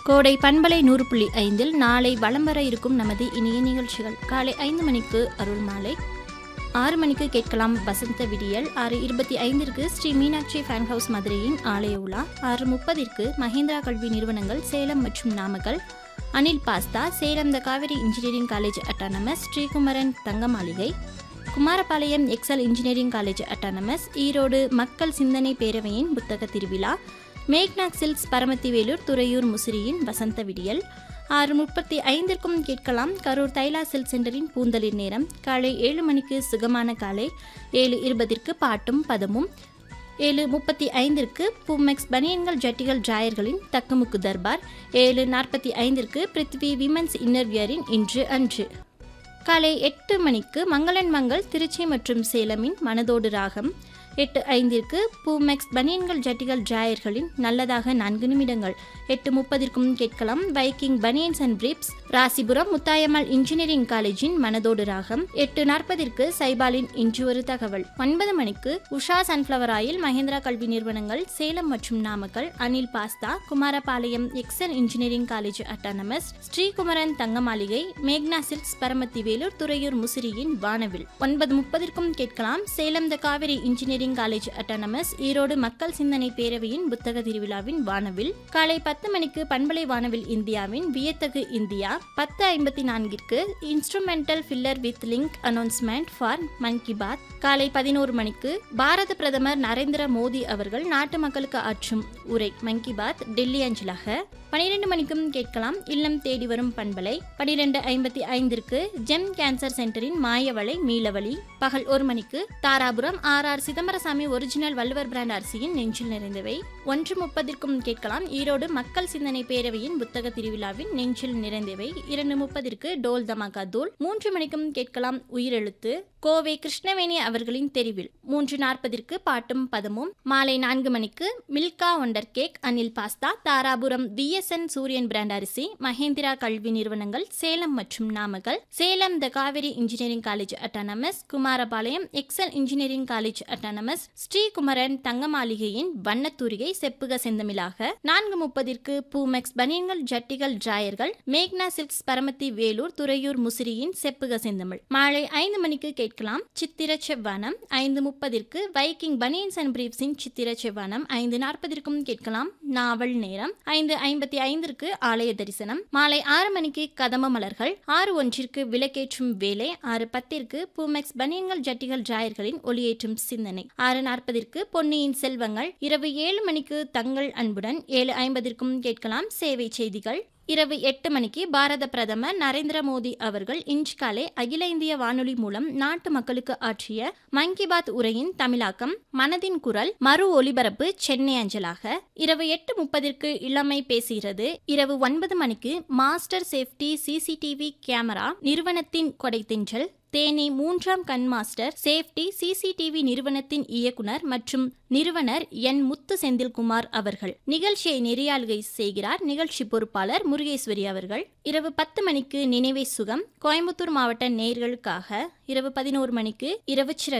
கோடை பண்பலை நூறு புள்ளி ஐந்தில் நாளை வலம் வர இருக்கும் நமது இனிய நிகழ்ச்சிகள் காலை ஐந்து மணிக்கு அருள் மாலை ஆறு மணிக்கு கேட்கலாம் வசந்த விடியல் ஆறு இருபத்தி ஐந்திற்கு ஸ்ரீ மீனாட்சி ஃபேன் ஹவுஸ் மதுரையின் ஆலய உலா ஆறு முப்பதிற்கு மஹேந்திரா கல்வி நிறுவனங்கள் சேலம் மற்றும் Namakkal Anil pasta Salem the Kaveri engineering college autonomous Sreekumaran Thanga Maligai Kumarapalayam Excel engineering college autonomous Erode மக்கள் சிந்தனை பேரவையின் புத்தக திருவிழா மேக்னாக் சில்க்ஸ் பரமத்திவேலூர் துறையூர் முசிறியின் வசந்த விடியல் ஆறு முப்பத்தி ஐந்திற்கும் கேட்கலாம் கரூர் தைலா சில்க் சென்டரின் பூந்தளிர் நேரம் காலை ஏழு மணிக்கு சுகமான காலை ஏழு இருபதிற்கு பாட்டும் பதமும் ஏழு முப்பத்தி ஐந்திற்கு பூமெக்ஸ் பனியன்கள் ஜட்டிகள் டிராயர்களின் தக்குமுக்கு தர்பார் ஏழு நாற்பத்தி ஐந்திற்கு பிருத்வி விமன்ஸ் இன்னர்வியரின் இன்று அன்று காலை எட்டு மணிக்கு மங்களன் மங்கள் திருச்சி மற்றும் சேலமின் மனதோடு ராகம் எட்டு ஐந்திற்கு பூமெக்ஸ் பனியன்கள் ஜட்டிகள் டிராயர்களின் நல்லதாக நான்கு நிமிடங்கள் எட்டு முப்பதிற்கும் கேட்கலாம் Viking banians and briefs Rasipuram Muthayammal engineering காலேஜின் மனதோடு ராகம் எட்டு நாற்பதிற்கு சைபாலின் இன்று ஒரு தகவல் ஒன்பது மணிக்கு உஷா சன்ஃப்ளவர் ஆயில் மகேந்திரா கல்வி நிறுவனங்கள் சேலம் மற்றும் Namakkal Anil pasta Kumarapalayam Excel engineering college autonomous Sreekumaran Thanga Maligai Magna silks Paramathi Velur Thuraiyur முசிறியின் வானவில் ஒன்பது முப்பதிற்கும் கேட்கலாம் Salem the Kaveri engineering college autonomous Erode மக்கள் சிந்தனை பேரவையின் புத்தக திருவிழாவின் வானவில் காலை பத்து மணிக்கு பண்பலை வானவில் இந்தியாவின் வியத்தகு இந்தியா பத்து ஐம்பத்தி நான்கிற்கு instrumental filler with link announcement for Mann Ki Baat காலை பதினோரு மணிக்கு பாரத பிரதமர் நரேந்திர மோடி அவர்கள் நாட்டு மக்களுக்கு ஆற்றும் உரை மன் கி பாத் டெல்லி அஞ்சலாக பனிரெண்டு மணிக்கும் கேட்கலாம் இல்லம் தேடி வரும் பண்பலை பனிரெண்டு ஐம்பத்தி ஐந்திற்கு ஜெம் கேன்சர் சென்டரின் மாயவளை மீளவழி பகல் ஒரு மணிக்கு Dharapuram R R Chidambarasamy original Valluvar brand அரிசியின் நெஞ்சில் நிறைந்தவை ஒன்று முப்பதிற்கும் கேட்கலாம் ஈரோடு மக்கள் சிந்தனை பேரவையின் புத்தக திருவிழாவின் நெஞ்சில் நிறைந்தவை இரண்டு முப்பதிற்கு டோல் தமாகா தூள் மூன்று மணிக்கும் கேட்கலாம் உயிரெழுத்து கோவை கிருஷ்ணவேணி அவர்களின் தெரிவில் மூன்று நாற்பதிற்கு பாட்டும் பதமும் மாலை நான்கு மணிக்கு Milka wonder cake Anil pasta Dharapuram VSN Suriyan brand அரிசி மகேந்திரா கல்வி நிறுவனங்கள் சேலம் மற்றும் Namakkal Salem the Kaveri engineering college autonomous Kumarapalayam Excel engineering college autonomous Sreekumaran Thanga மாளிகையின் வண்ணத்தூரிகை செப்புக செந்தமிழாக நான்கு முப்பதிற்கு பூமெக்ஸ் பனியன்கள் ஜட்டிகள் டிராயர்கள் மேக்னா சில்க்ஸ் பரமத்தி வேலூர் துறையூர் முசிறியின் செப்புக செந்தமிழ் மாலை ஐந்து மணிக்கு கேட்கலாம் சித்திர செவ்வானம் ஐந்து முப்பதிற்கு வைக்கிங் பனியன்ஸ் அண்ட் பிரீப்ஸின் சித்திர செவ்வானம் ஐந்து நாற்பதிற்கும் கேட்கலாம் நாவல் நேரம் ஐந்து ஐம்பத்தி ஐந்திற்கு ஆலய தரிசனம் மாலை ஆறு மணிக்கு கதம்ப மலர்கள் ஆறு ஒன்றிற்கு விளக்கேற்றும் வேலை ஆறு பத்திற்கு பூமெக்ஸ் பனியன்கள் ஜட்டிகள் டிராயர்களின் ஒளியேற்றும் சிந்தனை ஆறு நாற்பதிற்கு பொன்னியின் செல்வங்கள் இரவு ஏழு மணிக்கு தங்கள் அன்புடன் ஏழு ஐம்பதிற்கும் கேட்கலாம் சேவை செய்திகள் இரவு எட்டு மணிக்கு பாரத பிரதமர் நரேந்திர மோடி அவர்கள் இன்று காலை அகில இந்திய வானொலி மூலம் நாட்டு மக்களுக்கு ஆற்றிய மன் கி பாத் உரையின் தமிழாக்கம் மனதின் குரல் மறு ஒலிபரப்பு சென்னை அஞ்சலாக இரவு எட்டு முப்பதிற்கு இளமை பேசுகிறது இரவு ஒன்பது மணிக்கு மாஸ்டர் சேஃப்டி சிசிடிவி கேமரா நிறுவனத்தின் கொடைத்தின்றல் தேனி மூன்றாம் கண் மாஸ்டர் சேஃப்டி சிசிடிவி நிறுவனத்தின் இயக்குனர் மற்றும் நிறுவனர் என் முத்து செந்தில்குமார் அவர்கள் நிகழ்ச்சியை நெறியாளுகை செய்கிறார் நிகழ்ச்சி பொறுப்பாளர் முருகேஸ்வரி அவர்கள் இரவு பத்து மணிக்கு நினைவே சுகம் கோயம்புத்தூர் மாவட்ட நேர்களுக்காக இரவு பதினோரு மணிக்கு இரவு சிறகு